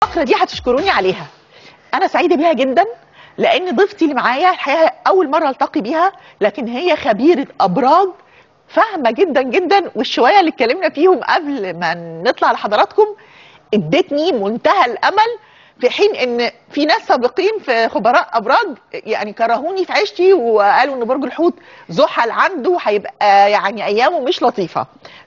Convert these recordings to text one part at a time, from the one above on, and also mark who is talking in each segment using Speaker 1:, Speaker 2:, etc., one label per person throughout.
Speaker 1: الفقره دي هتشكروني عليها انا سعيده بيها جدا لان ضيفتي اللي معايا الحقيقه اول مره التقي بيها لكن هي خبيره ابراج فاهمه جدا جدا والشويه اللي اتكلمنا فيهم قبل ما نطلع لحضراتكم ادتني منتهى الامل في حين ان في ناس سابقين في خبراء ابراج يعني كرهوني في عيشتي وقالوا ان برج الحوت زحل عنده هيبقى يعني ايامه مش لطيفه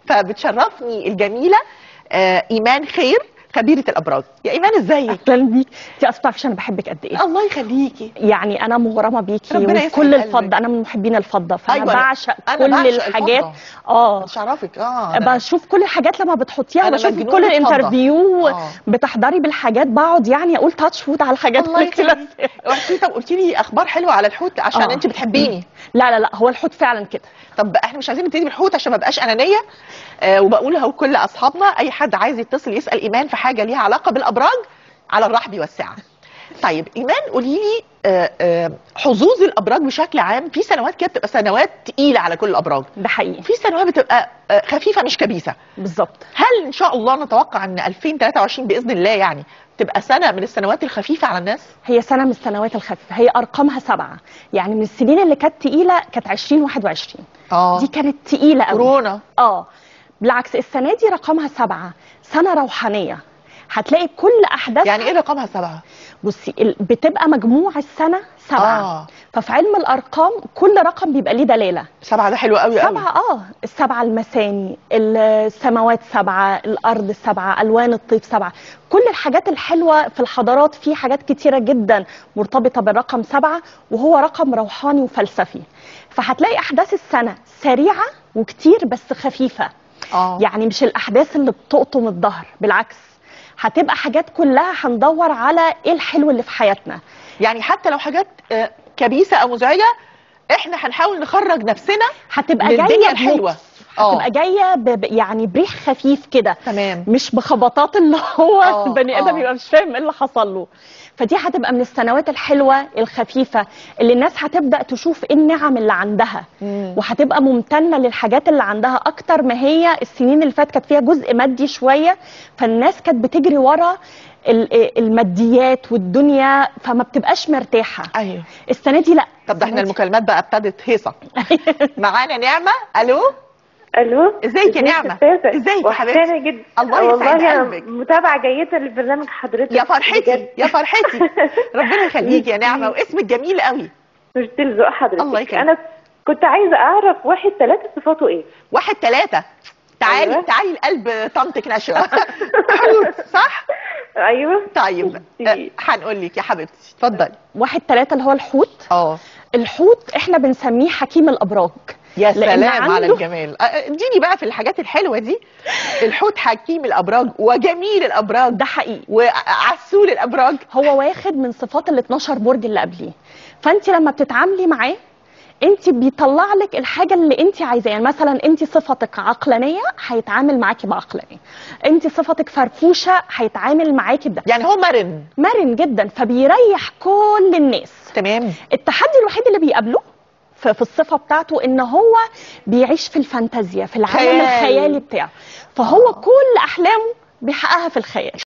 Speaker 1: فبتشرفني الجميله آه، ايمان خير خبيره الابراج يا ايمان ازيك
Speaker 2: اهلا بيك انت اصلا تعرفيش انا بحبك قد ايه
Speaker 1: الله يخليكي
Speaker 2: يعني انا مغرمه بيكي
Speaker 1: ربنا يسعد
Speaker 2: وكل
Speaker 1: قلبك.
Speaker 2: الفضه انا من محبين الفضه فانا
Speaker 1: أيوة، أنا-
Speaker 2: بعشق
Speaker 1: أنا
Speaker 2: كل
Speaker 1: بعشق
Speaker 2: الحاجات
Speaker 1: الفضة.
Speaker 2: اه
Speaker 1: مش عارفك اه أنا-
Speaker 2: بشوف كل الحاجات لما بتحطيها
Speaker 1: أنا
Speaker 2: بشوف
Speaker 1: مجنونة
Speaker 2: كل
Speaker 1: فضة.
Speaker 2: الانترفيو
Speaker 1: آه.
Speaker 2: بتحضري بالحاجات بقعد يعني اقول تاتش وود على الحاجات
Speaker 1: الله
Speaker 2: كل
Speaker 1: يخليك قلتي طب قلتي لي اخبار حلوه على الحوت عشان
Speaker 2: آه.
Speaker 1: انت بتحبيني
Speaker 2: لا لا لا هو الحوت فعلا كده
Speaker 1: طب احنا مش عايزين نبتدي بالحوت عشان ما بقاش انانيه آه وبقول اهو لكل اصحابنا اي حد عايز يتصل يسال ايمان في حاجه ليها علاقه بالابراج على الرحب والسعه طيب ايمان قولي لي آه آه حظوظ الابراج بشكل عام في سنوات كده بتبقى سنوات تقيله على كل الابراج
Speaker 2: ده حقيقي
Speaker 1: في سنوات بتبقى آه خفيفه مش كبيسه
Speaker 2: بالظبط
Speaker 1: هل ان شاء الله نتوقع ان 2023 باذن الله يعني تبقى سنه من السنوات الخفيفه على الناس
Speaker 2: هي سنه من السنوات الخفيفه هي ارقامها سبعه يعني من السنين اللي كانت تقيله كانت 2021
Speaker 1: اه
Speaker 2: دي كانت تقيله قوي
Speaker 1: كورونا
Speaker 2: اه بالعكس السنه دي رقمها سبعه سنه روحانيه هتلاقي كل احداث
Speaker 1: يعني ايه رقمها سبعه
Speaker 2: بصي ال- بتبقى مجموع السنه سبعه
Speaker 1: آه.
Speaker 2: ففي علم الارقام كل رقم بيبقى ليه دلاله
Speaker 1: سبعه ده حلو قوي قوي
Speaker 2: سبعه اه السبعه المثاني السماوات سبعه الارض سبعه الوان الطيف سبعه كل الحاجات الحلوه في الحضارات في حاجات كتيره جدا مرتبطه بالرقم سبعه وهو رقم روحاني وفلسفي فهتلاقي احداث السنه سريعه وكتير بس خفيفه
Speaker 1: اه
Speaker 2: يعني مش الاحداث اللي بتقطم الظهر بالعكس هتبقى حاجات كلها هندور على ايه الحلو اللي في حياتنا
Speaker 1: يعني حتى لو حاجات آه، كبيسه او مزعجه احنا هنحاول نخرج نفسنا
Speaker 2: هتبقى
Speaker 1: للدنيا
Speaker 2: جايه
Speaker 1: الحلوة.
Speaker 2: بلطف.
Speaker 1: آه.
Speaker 2: هتبقى جايه ب... ب- يعني بريح خفيف كده
Speaker 1: تمام
Speaker 2: مش بخبطات اللي هو
Speaker 1: آه،
Speaker 2: البني ادم
Speaker 1: آه.
Speaker 2: يبقى مش فاهم ايه اللي حصل له فدي هتبقى من السنوات الحلوه الخفيفه اللي الناس هتبدا تشوف ايه النعم اللي عندها
Speaker 1: مم.
Speaker 2: وهتبقى ممتنه للحاجات اللي عندها اكتر ما هي السنين اللي فاتت كانت فيها جزء مادي شويه فالناس كانت بتجري ورا ال- الماديات والدنيا فما بتبقاش مرتاحه
Speaker 1: ايوه
Speaker 2: السنه دي لا
Speaker 1: طب ده احنا
Speaker 2: السنة دي-
Speaker 1: المكالمات بقى ابتدت هيصه معانا نعمه الو
Speaker 3: الو
Speaker 1: ازيك يا نعمة؟
Speaker 3: أستاذة؟
Speaker 1: ازيك يا حبيبتي؟
Speaker 3: وحشاني جدا
Speaker 1: الله يسعد
Speaker 3: والله أنا
Speaker 1: قلبك.
Speaker 3: متابعه جيده لبرنامج حضرتك
Speaker 1: يا فرحتي
Speaker 3: بجد.
Speaker 1: يا فرحتي ربنا يخليك يا نعمه واسمك جميل قوي
Speaker 3: مش دي لذوق حضرتك
Speaker 1: الله يكرمك.
Speaker 3: انا كنت عايزه اعرف واحد ثلاثة صفاته ايه
Speaker 1: واحد ثلاثة تعالي
Speaker 3: أيوة.
Speaker 1: تعالي القلب طنطك نشوة حوت صح؟
Speaker 3: ايوه
Speaker 1: طيب
Speaker 3: دي.
Speaker 1: آه، هنقول لك يا حبيبتي اتفضلي
Speaker 2: واحد ثلاثة اللي هو الحوت
Speaker 1: اه
Speaker 2: الحوت احنا بنسميه حكيم الابراج
Speaker 1: يا
Speaker 2: لأن
Speaker 1: سلام على
Speaker 2: عنده-
Speaker 1: الجمال آه، اديني بقى في الحاجات الحلوه دي الحوت حكيم الابراج وجميل الابراج
Speaker 2: ده حقيقي
Speaker 1: وعسول الابراج
Speaker 2: هو واخد من صفات ال 12 برج اللي قبليه فانت لما بتتعاملي معاه انت بيطلع لك الحاجه اللي انت عايزاها يعني مثلا انت صفتك عقلانيه هيتعامل معاكي بعقلانيه انت صفتك فرفوشه هيتعامل معاكي بده
Speaker 1: يعني هو مرن
Speaker 2: مرن جدا فبيريح كل الناس
Speaker 1: تمام
Speaker 2: التحدي الوحيد اللي بيقابله في في الصفه بتاعته ان هو بيعيش في الفانتازيا في العالم
Speaker 1: خيال.
Speaker 2: الخيالي بتاعه فهو كل احلامه بيحققها في الخيال